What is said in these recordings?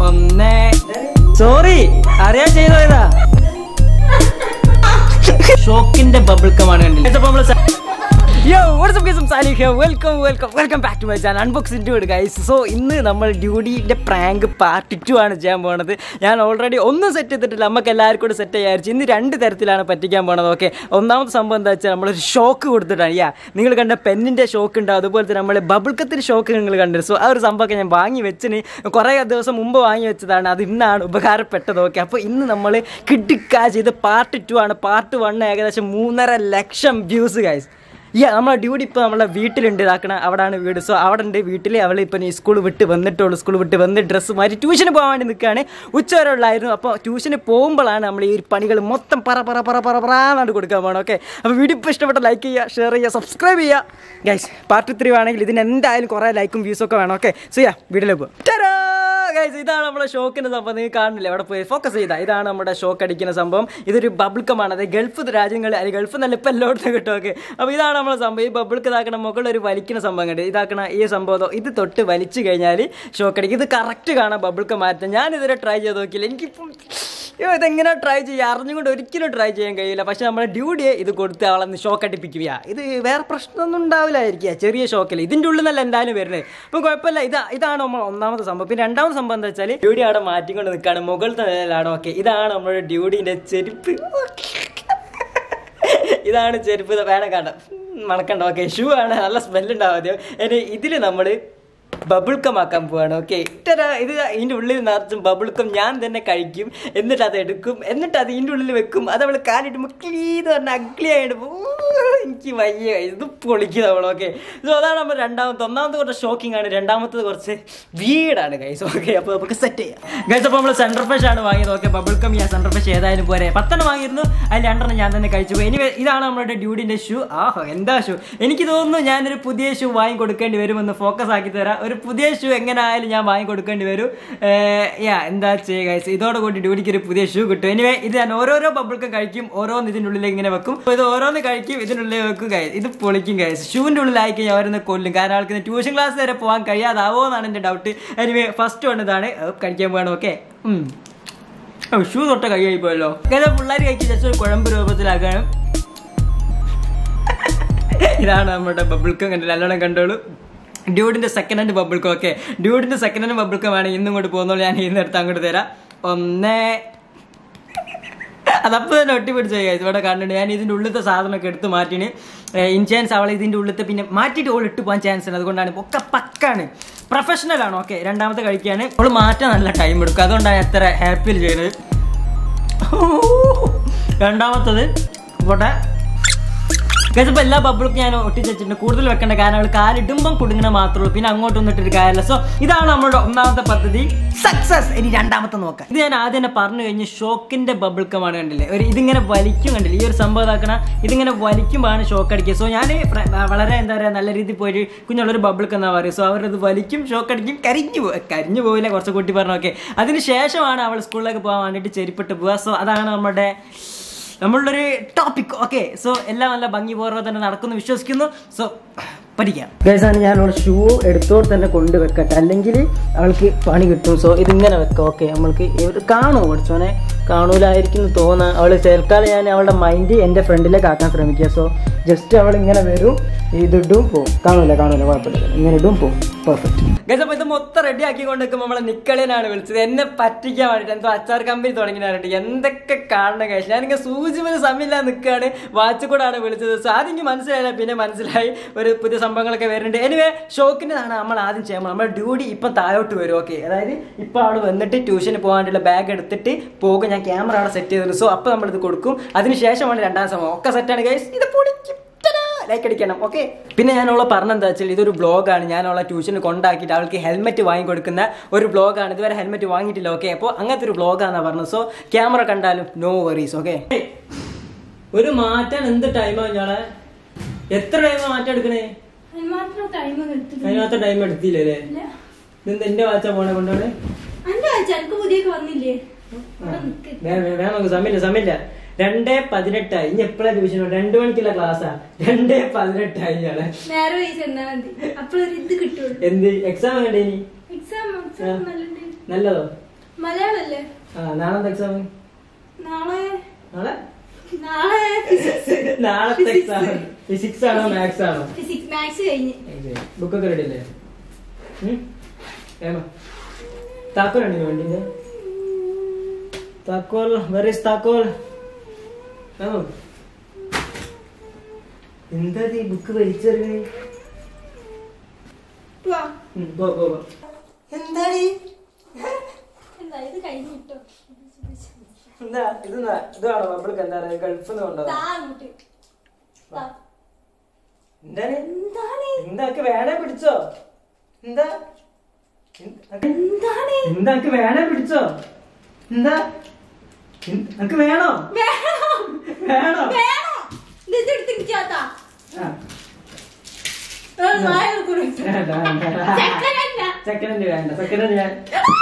ഒന്ന് സോറി അറിയാൻ ചെയ്തോ ഇതാ ഷോക്കിന്റെ ബബിൾ കമാണ് കണ്ടില്ല അപ്പൊ നമ്മള് യോ വാട്സ്ആപ്പ് ഗൈസും Salih welcome welcome welcome back to my channel unboxing to guys so ഇന്ന് നമ്മൾ ഡ്യൂഡിൻ്റെ പ്രാങ്ക് പാർട്ട് ടു ആണ് ചെയ്യാൻ പോണത് ഞാൻ ഓൾറെഡി ഒന്നും സെറ്റ് ചെയ്തിട്ടില്ല നമുക്ക് എല്ലാവർക്കും കൂടി സെറ്റ് ചെയ്യാറിച്ച് ഇന്ന് രണ്ട് തരത്തിലാണ് പറ്റിക്കാൻ പോണത് ഓക്കെ ഒന്നാമത്തെ സംഭവം എന്താ വെച്ചാൽ നമ്മളൊരു ഷോക്ക് കൊടുത്തിട്ടാണ് യാ നിങ്ങൾ കണ്ട പെന്നിൻ്റെ ഷോക്ക് ഉണ്ട് അതുപോലെ തന്നെ നമ്മൾ ബബിൾക്കത്തിൻ്റെ ഷോക്ക് നിങ്ങൾ കണ്ടത് സോ ആ ഒരു സംഭവമൊക്കെ ഞാൻ വാങ്ങി വെച്ചിന് കുറേ ദിവസം മുമ്പ് വാങ്ങി വെച്ചതാണ് അത് ഇന്നാണ് ഉപകാരപ്പെട്ടത് ഓക്കെ അപ്പോൾ ഇന്ന് നമ്മൾ കിട്ടിക്കാ ചെയ്ത് പാർട്ട് ടു ആണ് പാർട്ട് വൺ ഏകദേശം മൂന്നര ലക്ഷം വ്യൂസ് ഗൈസ് ഈ നമ്മളെ ഡ്യൂട്ടി ഇപ്പോൾ നമ്മളെ വീട്ടിലുണ്ട് ഇതാക്കണ അവിടെയാണ് വീട് സോ അവിടെ ഉണ്ട് വീട്ടിൽ അവൾ ഇപ്പം ഈ സ്കൂൾ വിട്ട് വന്നിട്ടുള്ളൂ സ്കൂൾ വിട്ട് വന്ന് ഡ്രസ്സ് മാറ്റി ട്യൂഷന് പോകാൻ വേണ്ടി നിൽക്കുകയാണ് ഉച്ചവരെ ഉള്ളായിരുന്നു അപ്പോൾ ട്യൂഷന് പോകുമ്പോഴാണ് നമ്മൾ ഈ പണികൾ മൊത്തം പറ പറ പറ പറ പറയാന്നാണ്ട് കൊടുക്കാൻ പോകണം ഓക്കെ അപ്പോൾ വീഡിയോ ഇപ്പോൾ ഇഷ്ടപ്പെട്ട ലൈക്ക് ചെയ്യുക ഷെയർ ചെയ്യുക സബ്സ്ക്രൈബ് ചെയ്യുക ഗൈസ് പാർട്ട് ത്രീ ആണെങ്കിൽ ഇതിന് എന്തായാലും കുറേ ലൈക്കും വ്യൂസും ഒക്കെ വേണം ഓക്കെ സോ യാ വീഡിയോയിൽ പോകും ഗൈസ് ഇതാണ് നമ്മുടെ ഷോക്കിന്റെ സംഭവം നിങ്ങൾ കാണില്ല അവിടെ പോയി ഫോക്കസ് ചെയ്താ ഇതാണ് നമ്മുടെ ഷോക്ക് അടിക്കുന്ന സംഭവം ഇതൊരു ബബിൾക്കമാണ് അത് ഗൾഫ് രാജ്യങ്ങൾ അല്ലെങ്കിൽ ഗൾഫ് നല്ല ഇപ്പം എല്ലായിടത്തും കിട്ടും ഓക്കെ അപ്പോൾ ഇതാണ് നമ്മളെ സംഭവം ഈ ബബിൾക്ക് ഇതാക്കണ മുകളിൽ ഒരു വലിക്കുന്ന സംഭവം കണ്ട് ഇതാക്കണ ഈ സംഭവം ഇത് തൊട്ട് വലിച്ചു കഴിഞ്ഞാൽ ഷോക്ക് അടിക്കും ഇത് കറക്റ്റ് കാണാം ബബിൾക്ക് മാറ്റം ഞാൻ ഇതുവരെ ട്രൈ ചെയ്ത് നോക്കിയില്ല എനിക്കിപ്പം അയ്യോ ഇതെങ്ങനെ ട്രൈ ചെയ്യുക അറിഞ്ഞുകൊണ്ട് ഒരിക്കലും ട്രൈ ചെയ്യാൻ കഴിയില്ല പക്ഷെ നമ്മുടെ ഡ്യൂഡിയെ ഇത് കൊടുത്ത് ആളെന്ന് ഷോക്ക് അടിപ്പിക്കുക ഇത് വേറെ പ്രശ്നമൊന്നും ഉണ്ടാവില്ലായിരിക്കുക ചെറിയ ഷോക്കിൽ ഇതിൻ്റെ ഉള്ളിൽ നിന്നല്ല എന്തായാലും വരുന്നത് അപ്പം കുഴപ്പമില്ല ഇതാ ഇതാണ് നമ്മൾ ഒന്നാമത്തെ സംഭവം പിന്നെ രണ്ടാമത്തെ സംഭവം എന്താ വെച്ചാൽ ഡ്യൂഡി അവിടെ മാറ്റിക്കൊണ്ട് നിൽക്കുകയാണ് മുകളിലത്തെ നിലയിലാണ് ഓക്കെ ഇതാണ് നമ്മുടെ ഡ്യൂഡിൻ്റെ ചെരുപ്പ് ഇതാണ് ചെരുപ്പ് ഇത് വേണം കണ്ട മണക്കണ്ട ഓക്കെ ഷൂ ആണ് നല്ല സ്മെല്ലുണ്ടാവും ആദ്യം ഇനി ഇതിൽ നമ്മൾ ബബിൾക്കമാക്കാൻ പോവാണ് ഓക്കെ ഇത്തര ഇത് ഇതിൻ്റെ ഉള്ളിൽ നിറച്ചും ബബിൾക്കം ഞാൻ തന്നെ കഴിക്കും എന്നിട്ട് അത് എടുക്കും എന്നിട്ട് അത് ഇതിൻ്റെ ഉള്ളിൽ വെക്കും അത് അവൾ കാലിട്ട് ക്ലീന്ന് പറഞ്ഞാൽ അഗ്ലി ആയിട്ട് എനിക്ക് വയ്യ ഇത് പൊളിക്കും നമ്മൾ ഓക്കെ സോ അതാണ് നമ്മൾ രണ്ടാമത്തെ ഒന്നാമത്തെ കുറച്ച് ഷോക്കിംഗ് ആണ് രണ്ടാമത്തത് കുറച്ച് വീടാണ് ഗൈസ് ഓക്കെ അപ്പോൾ നമുക്ക് സെറ്റ് ചെയ്യാം ഗൈസ് അപ്പോൾ നമ്മൾ സെൻറ്റർ ഫ്രഷ് ആണ് വാങ്ങിയത് ഓക്കെ ബബിൾക്കം ഞാൻ സെൻറ്റർ ഫ്രഷ് ഏതായാലും പോരെ പത്തെണ്ണം വാങ്ങിയിരുന്നു അതിൽ രണ്ടെണ്ണം ഞാൻ തന്നെ കഴിച്ചു പോയി ഇനി ഇതാണ് നമ്മുടെ ഡ്യൂഡിൻ്റെ ഷൂ ആഹോ എന്താ ഷൂ എനിക്ക് തോന്നുന്നു ഞാനൊരു പുതിയ ഷൂ വാങ്ങി കൊടുക്കേണ്ടി വരുമെന്ന് ഫോക്കസ് ആക്കി തരാം ഒരു പുതിയ ഷൂ എങ്ങനെ ആയാലും ഞാൻ വാങ്ങി കൊടുക്കേണ്ടി വരും യാ എന്താ ചെയ്യുക ഗൈസ് ഇതോടെ കൂടി ഡ്യൂട്ടിക്ക് ഒരു പുതിയ ഷൂ കിട്ടും എനിവേ ഇത് ഞാൻ ഓരോരോ ബബിൾക്കും കഴിക്കും ഓരോന്ന് ഇതിൻ്റെ ഉള്ളിൽ ഇങ്ങനെ വെക്കും അപ്പോൾ ഇത് ഓരോന്ന് കഴിക്കും ഇതിനുള്ളിൽ വെക്കും ഗൈസ് ഇത് പൊളിക്കും ഗൈസ് ഷൂവിൻ്റെ ഉള്ളിലായി കഴിഞ്ഞാൽ അവരൊന്ന് കൊല്ലും കാരണം ആൾക്ക് ട്യൂഷൻ ക്ലാസ് വരെ പോകാൻ കഴിയാതാവോ എന്നാണ് എൻ്റെ ഡൗട്ട് എനിവേ ഫസ്റ്റ് വൺ ഇതാണ് അത് കഴിക്കാൻ പോകണം ഓക്കെ ഷൂ തൊട്ട കൈയായി പോയല്ലോ ഇങ്ങനെ പിള്ളേർ കഴിക്കും ജസ്റ്റ് ഒരു കുഴമ്പ് രൂപത്തിലാക്കാനും ഇതാണ് നമ്മുടെ ബബിൾക്കം കണ്ടില്ല നല്ലോണം കണ്ടോളൂ ഡ്യൂഡിന്റെ സെക്കൻഡ് ഹാൻഡ് ബബിൾക്കം ഓക്കെ ഡ്യൂഡിന്റെ സെക്കൻഡ് ഹാൻഡ് ബബിൾക്കം വേണം ഇന്നും കൊണ്ട് പോകുന്നുള്ളൂ ഞാൻ ഇന്ന് എടുത്ത് അങ്ങോട്ട് തരാം ഒന്ന് അതപ്പോൾ തന്നെ ഒട്ടിപ്പിടിച്ച് കഴിച്ചു ഇവിടെ കണ്ടിട്ട് ഞാൻ ഇതിൻ്റെ ഉള്ളിലത്തെ സാധനമൊക്കെ എടുത്ത് മാറ്റിന് ഇൻ ചാൻസ് അവൾ ഇതിൻ്റെ ഉള്ളിലത്തെ പിന്നെ മാറ്റിയിട്ട് ഓൾ ഇട്ട് പോകാൻ ചാൻസ് ഉണ്ട് അതുകൊണ്ടാണ് ഒക്കെ പക്കാണ് പ്രൊഫഷണൽ ആണ് ഓക്കെ രണ്ടാമത്തെ കഴിക്കുകയാണ് അവൾ മാറ്റാൻ നല്ല ടൈം എടുക്കും അതുകൊണ്ടാണ് എത്ര ഹാപ്പിയിൽ ചെയ്യുന്നത് രണ്ടാമത്തത് ഇവിടെ ഗസപ്പോൾ എല്ലാ ബബിൾക്കും ഞാൻ ഒട്ടിച്ച് വെച്ചിട്ടുണ്ട് കൂടുതൽ വെക്കേണ്ട കാരണം അവൾ കാലിടുമ്പം കുടുങ്ങണ മാത്രമേ ഉള്ളൂ പിന്നെ അങ്ങോട്ട് വന്നിട്ടൊരു കാര്യമില്ല സോ ഇതാണ് നമ്മുടെ ഒന്നാമത്തെ പദ്ധതി സക്സസ് ഇനി രണ്ടാമത്തെ നോക്കാം ഇത് ഞാൻ ആദ്യം തന്നെ പറഞ്ഞു കഴിഞ്ഞ് ഷോക്കിന്റെ ബബിൾക്കമാണ് കണ്ടില്ലേ ഒരു ഇതിങ്ങനെ വലിക്കും കണ്ടില്ലേ ഈ ഒരു സംഭവം ഇതാക്കണ ഇതിങ്ങനെ വലിക്കുമ്പോഴാണ് ഷോക്ക് അടിക്കുക സോ ഞാൻ വളരെ എന്താ പറയുക നല്ല രീതിയിൽ പോയി കുഞ്ഞുള്ളൊരു ബബിൾക്ക് എന്നാ പറയുക സോ അവരത് വലിക്കും ഷോക്ക് അടിക്കും കരിഞ്ഞു പോകും കരിഞ്ഞു പോവില്ല കുറച്ച് കുട്ടി പറഞ്ഞു ഓക്കെ അതിന് ശേഷമാണ് അവൾ സ്കൂളിലേക്ക് പോകാൻ വേണ്ടിയിട്ട് ചെരിപ്പിട്ട് പോവുക സോ അതാണ് നമ്മുടെ നമ്മളുടെ ഒരു ടോപ്പിക് ഓക്കെ സോ എല്ലാം നല്ല ഭംഗിപൂർവ്വം തന്നെ നടക്കുന്നു വിശ്വസിക്കുന്നു സോ പഠിക്കാം ഗൈസാണ് ഞാൻ അവൾ ഷൂ എടുത്തോട് തന്നെ കൊണ്ടുവെക്കട്ടെ അല്ലെങ്കിൽ അവൾക്ക് പണി കിട്ടും സോ ഇതിങ്ങനെ വെക്കാം ഓക്കെ നമ്മൾക്ക് ഇവർ കാണുമോ പഠിച്ചോനെ കാണൂലായിരിക്കും എന്ന് തോന്നാം അവൾ തൽക്കാലം ഞാൻ അവളുടെ മൈൻഡ് എൻ്റെ ഫ്രണ്ടിലേക്ക് ആക്കാൻ ശ്രമിക്കുക സോ ജസ്റ്റ് അവൾ ഇങ്ങനെ വരും ഇതിടും പോവും കാണൂല കാണൂല കുഴപ്പമില്ല ഇങ്ങനെ ഇടും പോവും പെർഫെക്റ്റ് ഗൈസ് അപ്പോൾ ഇത് മൊത്തം റെഡി ആക്കിക്കൊണ്ട് നിൽക്കുമ്പോൾ നമ്മളെ നിക്കളിയനാണ് വിളിച്ചത് എന്നെ പറ്റിക്കാൻ വേണ്ടിയിട്ട് എന്തോ അച്ചാർ കമ്പനി തുടങ്ങിയിട്ട് എന്തൊക്കെ കാണണം കഴിച്ചു ഞാനിങ്ങനെ സൂചി മുതൽ സമയമില്ല നിൽക്കുകയാണ് വാച്ച് കൂടാണ് വിളിച്ചത് സോ ആദ്യം മനസ്സിലായില്ല പിന്നെ മനസ്സിലായി ഒരു പുതിയ സംഭവങ്ങളൊക്കെ വരുന്നുണ്ട് എനിവേ ഷോക്കിൻ്റെതാണ് നമ്മൾ ആദ്യം ചെയ്യുമ്പോൾ നമ്മുടെ ഡ്യൂട്ടി ഇപ്പം താഴോട്ട് വരും ഓക്കെ അതായത് ഇപ്പം അവൾ വന്നിട്ട് ട്യൂഷന് പോകാനുള്ള ബാഗ് എടുത്തിട്ട് പോകും ഞാൻ ക്യാമറ അവിടെ സെറ്റ് ചെയ്തിരുന്നു സോ അപ്പോൾ നമ്മളിത് കൊടുക്കും അതിനുശേഷമാണ് രണ്ടാം സംഭവം ഒക്കെ സെറ്റാണ് ഗൈസ് ഇത് പൊളിക്കും ലൈക്ക് അടിക്കണം ഓക്കെ പിന്നെ ഞാൻ അവളെ പറഞ്ഞെന്താ വെച്ചാൽ ഇതൊരു ബ്ലോഗാണ് ഞാൻ അവളെ ട്യൂഷന് കൊണ്ടാക്കിയിട്ട് അവൾക്ക് ഹെൽമെറ്റ് വാങ്ങി കൊടുക്കുന്ന ഒരു ബ്ലോഗാണ് ഇതുവരെ ഹെൽമെറ്റ് വാങ്ങിയിട്ടില്ല ഓക്കെ അപ്പോൾ അങ്ങനത്തെ ഒരു ബ്ലോഗാണെന്നാണ് പറഞ്ഞത് സോ ക്യാമറ കണ്ടാലും നോ വറീസ് ഓക്കെ ഒരു മാറ്റാൻ എന്ത് ടൈമാണ് ഞാളെ എത്ര ടൈമാണ് മാറ്റം എടുക്കണേ അതിനുമാത്രം time ഒന്നും എടുത്തിട്ടില്ല. അതിനകത്ത് ടൈം എടുത്തില്ലേ ഇല്ല. ഇത് എന്റെ വാച്ചാ പോണെ കൊണ്ടുപോണേ അന്റെ ആഴ്ച എനിക്ക് പുതിയൊക്കെ വന്നില്ലേ അവിടെ നിക്ക്. വേണം നമുക്ക് സമയമില്ല സമയമില്ല രണ്ടേ പതിനെട്ടായി ഇനി എപ്പോഴാ ട്യൂഷൻ രണ്ട് മണിക്കുള്ള ക്ലാസ്സാ രണ്ടേ പതിനെട്ടായി ഞാളെ നേരെ പോയി ചെന്നാ മതി അപ്പോഴൊരു ഇത് കിട്ടുള്ളൂ എന്ത് എക്സാം കണ്ടേ ഇനി എക്സാം എക്സാം നല്ലുണ്ട് നല്ലതോ മലയാളല്ലേ ആ നാളെ എക്സാം നാളെ നാളെ നാളെ നാളത്തെ എക്സാം ഫിസിക്സ് ആണോ മാത്സ് ആണോ ഫിസിക്സ് മാത്സ് കഴിഞ്ഞ് ബുക്കൊക്കെ റെഡി അല്ലേ ഉം? ഏമാ താക്കോലുണ്ട് വണ്ടിന്റെ താക്കോൽ വെർ ഇസ് താക്കോൽ ആണോ എന്താ ഈ ബുക്ക് വലിച്ചെറിയണേ വാ. ഉം, പോ പോ പോ എന്താടി എന്താ ഇത് കഴിഞ്ഞിട്ടോ എന്താ ഇതെന്താ ഇതാണോ നമ്മൾക്ക് എന്താ പറയാ ഗൾഫിൽ നിന്ന് കൊണ്ടുവന്നത് താ അങ്ങോട്ട് താ. എന്താണ് എന്താണ് എന്താക്ക് വേണേ പിടിച്ചോ എന്താ എന്താ- എന്താണ് എന്താക്ക് വേണേ പിടിച്ചോ എന്താ നിനക്ക് വേണോ വേണം വേണോ വേണം ഇത് എടുത്ത് നിൽക്കാത്താ ആ, വായ തുറക്ക്. വേണ്ട, വേണ്ട. ചെക്കനല്ല. സെക്കൻഡ് ഹാൻഡ് വേണ്ട സെക്കൻഡ് ഹാൻഡ് ഞാൻ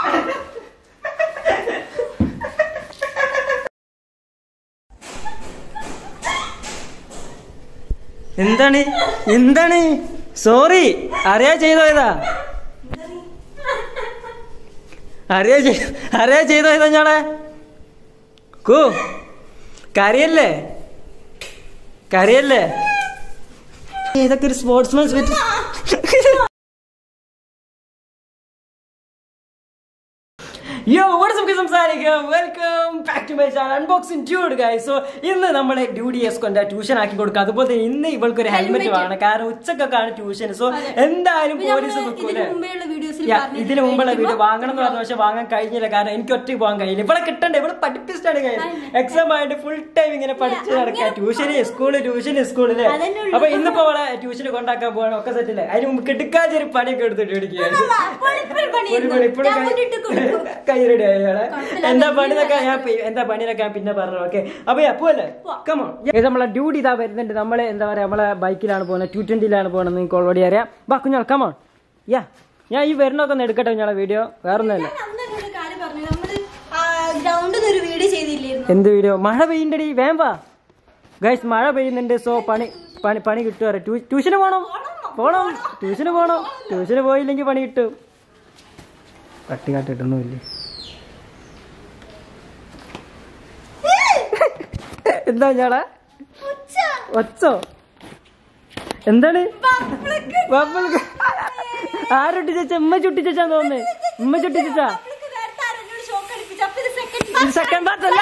എന്താണ് എന്താണ് സോറി അറിയാ ചെയ്തോ ഇതാ അറിയാ ചെയ്- അറിയാ ചെയ്തോ ഇതാ ഞാടെ കൂ കരയല്ലേ കരയല്ലേ ഇതൊക്കെ ഒരു സ്പോർട്സ്മാൻ സ്പിരിറ്റ് യോ വാട്സ്ആപ്പ് സംസാരിക്കാം welcome back to my channel unboxing dude guys so ഇന്ന് നമ്മളെ ഡ്യൂഡി എസ് കൊണ്ട് ട്യൂഷൻ ആക്കി കൊടുക്കുക അതുപോലെ തന്നെ ഇന്ന് ഇവൾക്ക് ഒരു ഹെൽമെറ്റ് Helmet. വേണം കാരണം ഉച്ചക്കൊക്കെ ആണ് ട്യൂഷൻ സോ അതെ. എന്തായാലും ഇപ്പൊ നമ്മള് പോലീസ് വെക്കൂലേ ഇതിന് മുമ്പേയുള്ള വീഡിയോസിൽ Yeah, പറഞ്ഞിട്ടുണ്ട്. ഇതിന് മുമ്പുള്ള വീഡിയോ ഇരിക്കുമ്പോ വാങ്ങണം എന്ന് പറഞ്ഞ പക്ഷെ വാങ്ങാൻ കഴിഞ്ഞില്ല കാരണം എനിക്ക് ഒറ്റയ്ക്ക് പോകാൻ കഴിയില്ല ഇവിടെ കിട്ടണ്ടേ ഇവിടെ പഠിപ്പിച്ചിട്ടാണ് കഴിയും എക്സാം ആയിട്ട് ഫുൾ ടൈം ഇങ്ങനെ പഠിച്ച് നടക്കുക അങ്ങനെ ട്യൂഷന് സ്കൂള് ട്യൂഷന് സ്കൂളില് അതന്നെ ഉള്ളൂ. അപ്പൊ ഇന്നിപ്പോ അവളെ ട്യൂഷന് കൊണ്ടാക്കാൻ പോവാണ് ഒക്കെ സെറ്റില്ല അതിന് മുമ്പ് കിടക്കാച്ചൊരു പണിയൊക്കെ എടുത്തിട്ട് ഇടിക്കുകയാണ് അമ്മ, അപ്പോൾ ഇപ്പോഴും പണിയുന്നു. ഞാൻ മുന്നിട്ട് കൊടുക്കും. കൈ റെഡി ആയാളെ കുഴപ്പമില്ല, എന്താ അത് പണിന്നൊക്കെ ഇല്ല. ഞാൻ പി- എന്താ പണിന്നൊക്കെ ഞാൻ പിന്നെ പറഞ്ഞു ഓക്കെ അപ്പൊ അപ്പോലെ കമോ നമ്മളെ ഡ്യൂട്ടി ഇതാ വരുന്നുണ്ട് നമ്മളെ എന്താ പറയാ നമ്മളെ ബൈക്കിലാണ് പോകുന്നത് ടു ട്വന്റിയിലാണ് പോകുന്നത് നിങ്ങൾക്ക് ഓൾറെഡി അറിയാം ബാ കുഞ്ഞാൾ കമോൺ യാ ഞാൻ ഈ വരുന്നൊക്കെ ഒന്ന് എടുക്കട്ടെ കുഞ്ഞാളെ വീഡിയോ വേറെ ഒന്നല്ല ഞാൻ അന്ന് എന്നോട് കാര്യം പറഞ്ഞു നമ്മള് ഗ്രൗണ്ടിൽ ഒരു വീഡിയോ ചെയ്തില്ലായിരുന്നു എന്ത് വീഡിയോ മഴ പെയ്യണ്ടടി വേമ്പാ ഗൈസ് മഴ പെയ്യുന്നുണ്ട് സോ പണി പണി പണി കിട്ടും അറിയാം ട്യൂ- ട്യൂഷന് പോണം പോണം ട്യൂഷന് പോണം ട്യൂഷന് പോയില്ലെങ്കിൽ പണി കിട്ടും കട്ടി കാട്ടിട്ടൊന്നുമില്ലേ എന്താ ഞാളെ ഉച്ച. ഒച്ചോ എന്താണ് ബബ്ലിക്ക് ബബിൾക്ക് ആരൊട്ടി ചേച്ച ഉമ്മ ചുട്ടി ചേച്ചാന്ന് തോന്നുന്നേ ഉമ്മ ചുട്ടി ചേച്ചാ ബബ്ലിക്ക് നേരത്തെ ആരോ എന്നോട് shock അടിപ്പിച്ചു. അപ്പൊ ഇത് second ഇത് part. സെക്കൻഡ് പാർട്ടല്ല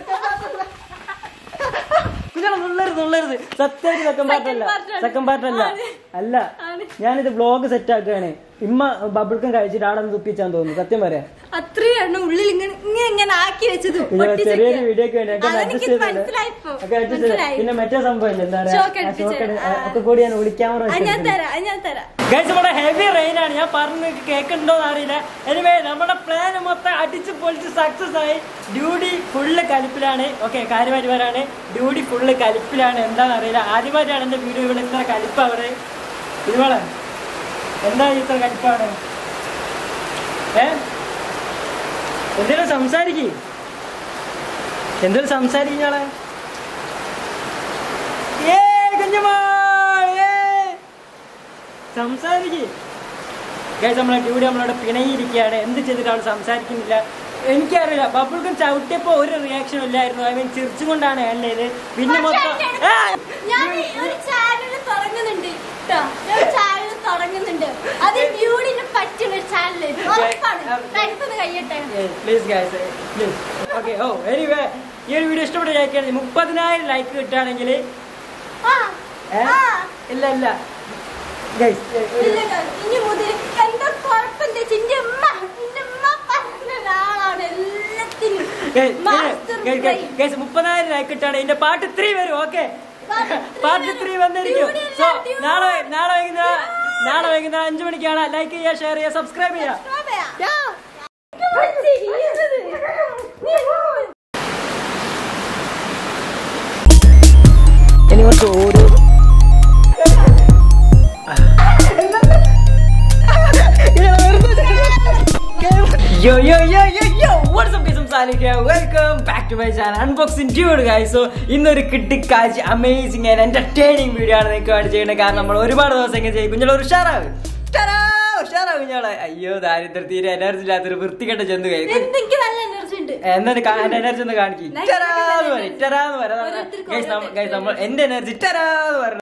കുഞ്ഞാളെ നുള്ളരുത് നുള്ളരുത് സത്യമായിട്ട് സെക്കൻഡ് പാർട്ടല്ല Second part ആണ്. സെക്കൻഡ് പാർട്ടല്ല ആണ്. അല്ല ആണ്. ഞാനിത് ബ്ലോഗ് സെറ്റ് ആക്കുകയാണ് ഇമ്മ ബബിൾക്കം കഴിച്ചിട്ട് ആടെ തുപ്പിച്ചാന്ന് തോന്നുന്നു സത്യം പറയാം അത്രയും എണ്ണം ഉള്ളിൽ ഇങ്ങനെ ഇങ്ങനെ ഇങ്ങനെ ആക്കി വെച്ചത് കുഞ്ഞാളെ പൊട്ടിച്ചൊക്കെ. ചെറിയൊരു വീഡിയോക്ക് വേണ്ടി ഒക്കെ അതെനിക്ക് അഡ്ജസ്റ്റ് ചെയ്തത് മനസ്സിലായിപ്പോ. ഒക്കെ അഡ്ജസ്റ്റ് ചെയ്തത് മനസ്സിലായി. പിന്നെ മറ്റേ സംഭവം ഇല്ല എന്താ പറയാ Shock ആ അടിപ്പിച്ചത്. shock അടി- ആ. ഒക്കെ കൂടി ഞാൻ ഒളിക്യാമറ അത് ഞാൻ വെച്ചിട്ടുണ്ട് തരാം അത് ഞാൻ തരാം ഗൈസ് നമ്മുടെ ഹെവി റെയിൻ ആണ് ഞാൻ പറഞ്ഞു കേൾക്കുന്നുണ്ടോ അറിയില്ല എനിവേ നമ്മുടെ പ്ലാൻ മൊത്തം അടിച്ച് പൊളിച്ച് സക്സസ് ആയി ഡ്യൂട്ടി ഫുള്ള് കലിപ്പിലാണ് ഓക്കെ കാര്യമായിട്ട് വരാണ് ഡ്യൂട്ടി ഫുള്ള് കലിപ്പിലാണ് എന്താണെന്ന് അറിയില്ല ആദ്യമായിട്ടാണ് എന്റെ വീഡിയോ ഇവിടെ ഇത്ര കലിപ്പവിടെ ഇതുപോലെ എന്താ ഇത്ര കലിപ്പാണ് ഏ എന്തെങ്കിലും സംസാരിക്കേ എന്തെങ്കിലും സംസാരിക്കാളെ ഏ കുഞ്ഞുമോൾ ഏ സംസാരിക്കേ ഗൈസ് നമ്മളെ ഡ്യൂട്ടി നമ്മളോട് പിണങ്ങിയിരിക്കുകയാണ് എന്ത് ചെയ്തിട്ട് അവൾ സംസാരിക്കുന്നില്ല എനിക്കറിയില്ല ബബിൾക്കും ചവിട്ടിയപ്പോ ഒരു റിയാക്ഷൻ ഇല്ലായിരുന്നു ഐ മീൻ ചിരിച്ചുകൊണ്ടാണ് എണ്ണയത് പിന്നെ മൊത്തം ആ! ഞാൻ ഒരു ചാനൽ തുടങ്ങുന്നുണ്ട് ട്ടോ. ഞാൻ ഒരു ചാനൽ തുടങ്ങുന്നുണ്ട് അത് ഡ്യൂഡിന് പറ്റുന്ന ഒരു ചാനൽ ഉറപ്പാണ് അടുത്തത് കഴിയട്ടെ please guys please okay oh anyway ഈ ഒരു വീഡിയോ ഇഷ്ടപ്പെട്ട ലൈക്ക് മുപ്പതിനായിരം ലൈക്ക് കിട്ടുകയാണെങ്കിൽ ആ, ആ. ഇല്ല ഇല്ല ഗൈസ് ഇല്ല, ഇനി മുതൽ എന്താ കുഴപ്പമില്ല ചിന്റെ ഉമ്മ എന്റെ ഉമ്മ പറഞ്ഞ ഒരാളാണ് എല്ലാത്തിനും മാസ്റ്റർ ബ്രെയിൻ. ഗൈസ് മുപ്പതിനായിരം ലൈക്ക് കിട്ടാണ് ഇതിന്റെ പാർട്ട് ത്രീ വരും ഓക്കെ Part three പാർട്ട് വരും. ത്രീ വന്നിരിക്കും Dude ഇല്ല, സോ dude. നാളെ നാളെ വൈകുന്നേരം നാളെ വൈകുന്നേരം അഞ്ചു മണിക്കാണ് ലൈക്ക് ചെയ്യുക ഷെയർ ചെയ്യുക സബ്സ്ക്രൈബ് ചെയ്യുക ശോഭയാ. എനിക്ക് മനസ്സിലായത്. നീ- ഇനി കുറച്ച് ഓരോ Yo yo yo yo yo what's up guys I'm Salih here welcome back to my channel unboxing dude guys so ഇന്നൊരു കിട്ടിക്കാഴ്ച അമേസിംഗ് ആൻഡ് എന്റർടൈനിങ് വീഡിയോ ആണ് നിങ്ങൾക്ക് വേണ്ടി ചെയ്യുന്നത് കാരണം നമ്മൾ ഒരുപാട് ദിവസം ഇങ്ങനെ ചെയ്യും കുഞ്ഞുള്ള ഒരു ഉഷാറാവ് ഉഷാറാ കുഞ്ഞോളെ അയ്യോ ദാരിദ്ര്യം തീരെ എനർജി ഇല്ലാത്തൊരു വൃത്തികെട്ട ജന്തു കഴിക്കും എനിക്ക് നല്ല എനർജി ഉണ്ട് എന്നിട്ട് എനർജി ഒന്ന് കാണിക്കും ഞാൻ ഇറ്ററാന്ന് പറയും energy. ഇറ്ററാന്ന് പറയാം ഓരോരുത്തർക്കും ഗൈസ് നമ്മൾ ഓരോരുത്തർക്ക് എന്റെ എനർജി ഇറ്ററാന്ന് പറയണം